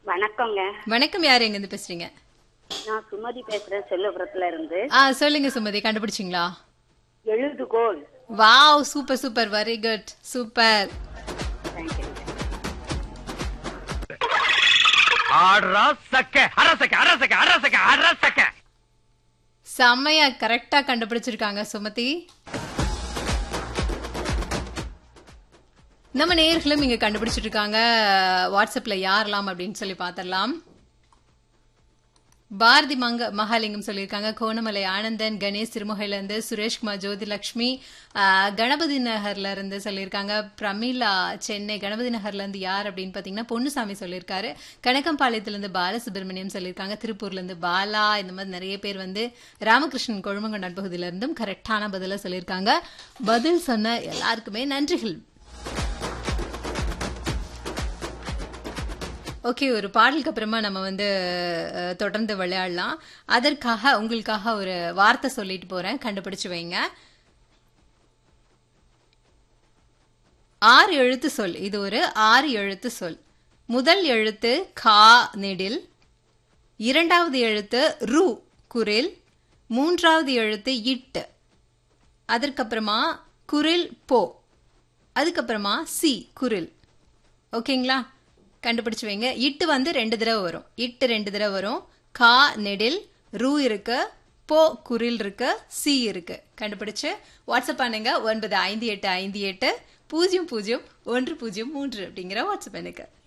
வணக்கங்க வணக்கம் யார் எங்க இருந்து பேசுறீங்க நான் சுமதி பேசுறேன் செல்வபுரத்துல இருந்து ஆ சொல்லுங்க சுமதி கண்டுபிடிச்சிங்களா எழுதுகோல் wow super super very good super thank you ஆடுறா சக்க அரசக்க அரசக்க அரசக்க அரசக்க செம்மையா கரெக்டா கண்டுபிடிச்சிருக்காங்க சுமதி நம்ம நேர்களும் இங்க கண்டுபிடிச்சிட்டு இருக்காங்க வாட்ஸ்அப்ல யாரெல்லாம் அப்படின்னு சொல்லி பார்த்திடலாம் பாரதி மங்க மகாலிங்கம் சொல்லியிருக்காங்க கோணமலை ஆனந்தன் கணேஷ் திருமுகையில இருந்து சுரேஷ்குமார் ஜோதிலட்சுமி ஆஹ், கணபதி நகர்ல இருந்து சொல்லியிருக்காங்க பிரமிளா சென்னை கணபதி நகர்ல இருந்து யார் அப்படின்னு பாத்தீங்கன்னா பொன்னுசாமி சொல்லியிருக்காரு கணக்கம்பாளையத்துல இருந்து பாலசுப்ரமணியம் சொல்லியிருக்காங்க திருப்பூர்ல இருந்து பாலா இந்த மாதிரி நிறைய பேர் வந்து ராமகிருஷ்ணன் கொழுமங்கொண்டான் பகுதியில இருந்தும் கரெக்டான பதில சொல்லியிருக்காங்க பதில் சொன்ன எல்லாருக்குமே நன்றிகள் ஓகே ஒரு பாடலுக்கு அப்புறமா நம்ம வந்து அஹ், தொடர்ந்து விளையாடலாம் அதற்காக உங்களுக்காக ஒரு வார்த்தை சொல்லிட்டு போறேன் கண்டுபிடிச்சு வைங்க ஆறு எழுத்து சொல் இது ஒரு ஆறு எழுத்து சொல் முதல் எழுத்து கா நெடில் இரண்டாவது எழுத்து ரு குரில் மூன்றாவது எழுத்து இட்டு அதற்கப்புறமா குரில் போ அதுக்கப்புறமா சி குரில் ஓகேங்களா கண்டுபிடிச்சு வைங்க இட்டு வந்து ரெண்டு தடவை வரும் இட்டு ரெண்டு தடவை வரும் கா நெடில் ரூ இருக்கு போ குரில் இருக்கு சி இருக்கு கண்டுபிடிச்சு வாட்ஸ்அப் பண்ணுங்க ஒன்பது ஐந்து எட்டு ஐந்து எட்டு பூஜ்ஜியம் பூஜ்ஜியம் ஒன்று பூஜ்ஜியம் மூன்று அப்படிங்கிற வாட்ஸ்அப் எனக்கு